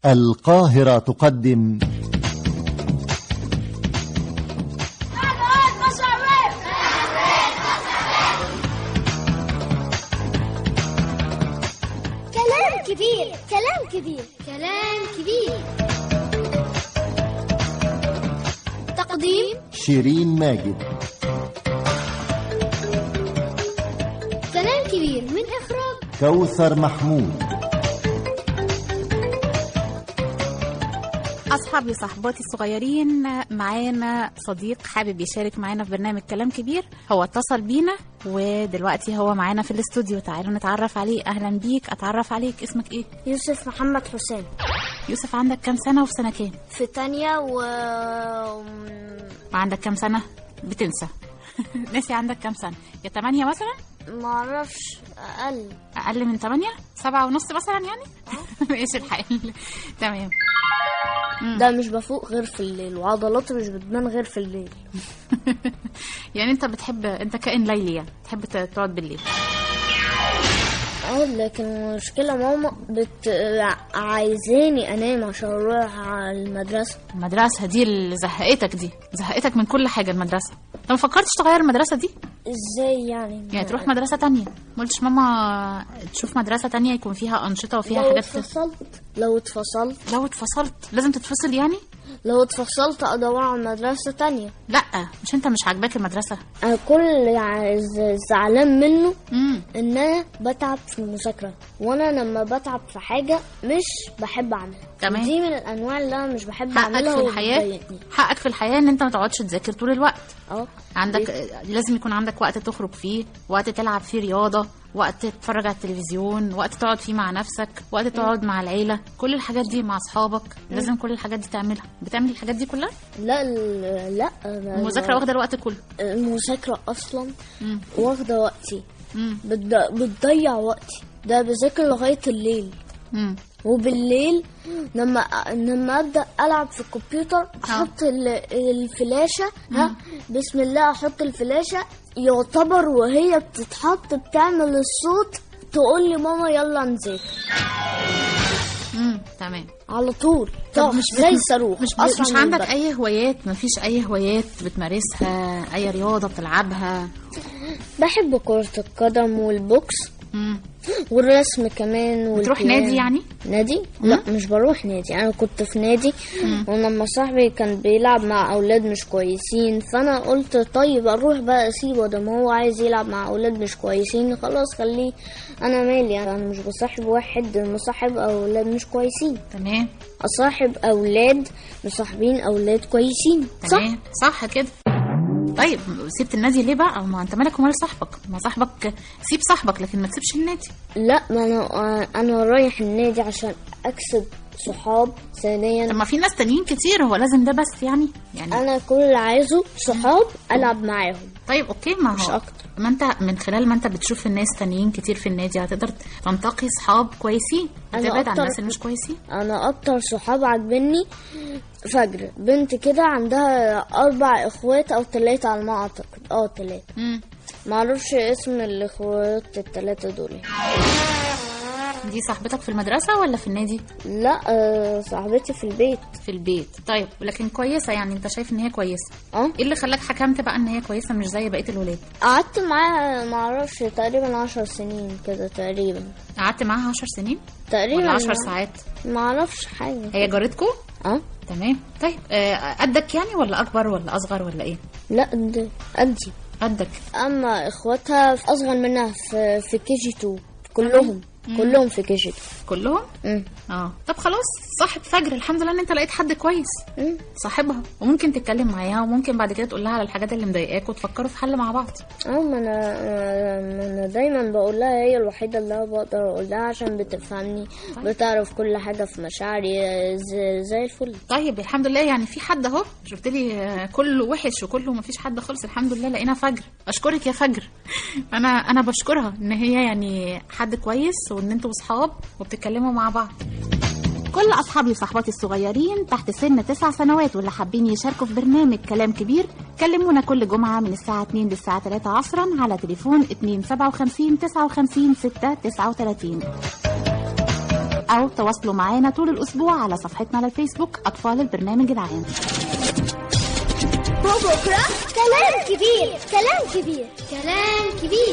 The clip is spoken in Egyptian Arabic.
القاهرة تقدم كلام كبير كلام كبير كلام كبير تقديم شيرين ماجد كلام كبير من إخراج كوثر محمود أصحابي وصحباتي الصغيرين معانا صديق حابب يشارك معانا في برنامج كلام كبير هو اتصل بينا ودلوقتي هو معانا في الاستوديو تعالوا نتعرف عليه أهلا بيك أتعرف عليك اسمك إيه؟ يوسف محمد حسين يوسف عندك كام سنة وفي سنة كام؟ في تانية و وعندك كام سنة؟ بتنسى ناسي عندك كام سنة؟ يا تمانية مثلا؟ معرفش أقل أقل من تمانية؟ سبعة ونص مثلا يعني؟ ماشي الحال تمام ده مش بفوق غير في الليل وعضلاتي مش بتبان غير في الليل يعني أنت بتحب أنت كائن ليلي يعني تحب ت- تقعد بالليل اه لكن المشكلة ماما بت... عايزاني انام عشان اروح على المدرسة المدرسة دي اللي زهقتك دي زهقتك من كل حاجة المدرسة انت ما فكرتش تغير المدرسة دي ازاي يعني يعني تروح مدرسة تانية ما قلتش ماما تشوف مدرسة تانية يكون فيها أنشطة وفيها لو حاجات اتفصلت لو اتفصلت لو اتفصلت لازم تتفصل يعني لو اتفصلت ادور على مدرسة تانية لا مش انت مش عاجباك المدرسة انا كل يعني ز- زعلان منه امم ان انا بتعب في المذاكرة وانا لما بتعب في حاجة مش بحب اعملها تمام. دي من الانواع اللي انا مش بحب حقك اعملها في الحياة وبتضايقني. حقك في الحياة ان انت ما تقعدش تذاكر طول الوقت اه عندك لازم يكون عندك وقت تخرج فيه وقت تلعب فيه رياضة وقت تتفرج على التلفزيون وقت تقعد فيه مع نفسك وقت تقعد مع العيلة كل الحاجات دي مع أصحابك لازم كل الحاات دي تعملها بتعمل الحاجات دي كلها لا ال- لا أنا- المذاكرة واخدة الوقت كله المذاكرة اصلا مم. واخدة وقتي مم. بتض- بتضيع وقتي ده بذاكر لغاية الليل مم. وبالليل لما لما ابدا العب في الكمبيوتر احط ال- الفلاشه ها بسم الله احط الفلاشه يعتبر وهي بتتحط بتعمل الصوت تقول لي ماما يلا نذاكر مم. تمام على طول طب طب مش زي بت- الصاروخ مش أسرع مش من عندك البرق. اي هوايات مفيش اي هوايات بتمارسها اي رياضه بتلعبها بحب كرة القدم والبوكس مم. والرسم كمان بتروح والبيانو. نادي يعني نادي؟ لا مش بروح نادي انا كنت في نادي ولما صاحبي كان بيلعب مع اولاد مش كويسين فانا قلت طيب اروح بقى اسيبه ده ما هو عايز يلعب مع اولاد مش كويسين خلاص خليه انا مالي انا مش بصاحب واحد مصاحب اولاد مش كويسين تمام اصاحب اولاد مصاحبين اولاد كويسين صح تمام صح كده طيب سبت النادي ليه بقى ما انت مالك ومال صاحبك ما صاحبك سيب صاحبك لكن ما تسيبش النادي لا ما انا انا رايح النادي عشان اكسب صحاب طب ثانيا ما في ناس تانيين كتير هو لازم ده بس يعني يعني انا كل اللي عايزه صحاب العب معاهم طيب اوكي ما هو مش أكتر. ما انت من خلال ما انت بتشوف الناس تانيين كتير في النادي هتقدر تنتقي صحاب كويسين أنا وتبعد عن أكتر- الناس اللي مش كويسين انا اكتر صحاب عاجبني فجر بنت كده عندها اربع اخوات او ثلاثة على ما اعتقد اه ثلاثة مم. معرفش اسم الاخوات الثلاثة دول دي صاحبتك في المدرسة ولا في النادي؟ لا آه صاحبتي في البيت في البيت طيب لكن كويسة يعني انت شايف ان هي كويسة اه ايه اللي خلاك حكمت بقى ان هي كويسة مش زي بقية الولاد قعدت معاها معرفش تقريبا عشر سنين كده تقريبا قعدت معاها 10 سنين تقريبا ولا 10 ساعات معرفش حاجة هي جارتكو اه تمام طيب آه، قدك يعني ولا اكبر ولا اصغر ولا ايه لا ده قدي قدك اما اخواتها اصغر منها في في كي جي 2 كلهم كلهم في كي جي 2 كلهم مم. اه طب خلاص صاحب فجر الحمد لله ان انت لقيت حد كويس مم. صاحبها وممكن تتكلم معاها وممكن بعد كده تقول لها على الحاجات اللي مضايقاك وتفكروا في حل مع بعض اه ما انا ما انا دايما بقول لها هي الوحيده اللي انا بقدر اقول لها عشان بتفهمني بتعرف كل حاجه في مشاعري زي, زي الفل طيب الحمد لله يعني في حد اهو شفت لي آه، كله وحش وكله ما فيش حد خالص الحمد لله لقينا فجر اشكرك يا فجر انا انا بشكرها ان هي يعني حد كويس وان انتوا اصحاب وبتتكلموا مع بعض كل اصحابي وصحباتي الصغيرين تحت سن تسع سنوات واللي حابين يشاركوا في برنامج كلام كبير كلمونا كل جمعه من الساعه 2 للساعه 3 عصرا على تليفون 257 59 6 39 أو تواصلوا معانا طول الأسبوع على صفحتنا على الفيسبوك أطفال البرنامج العام وبكرة كلام كبير كلام كبير كلام كبير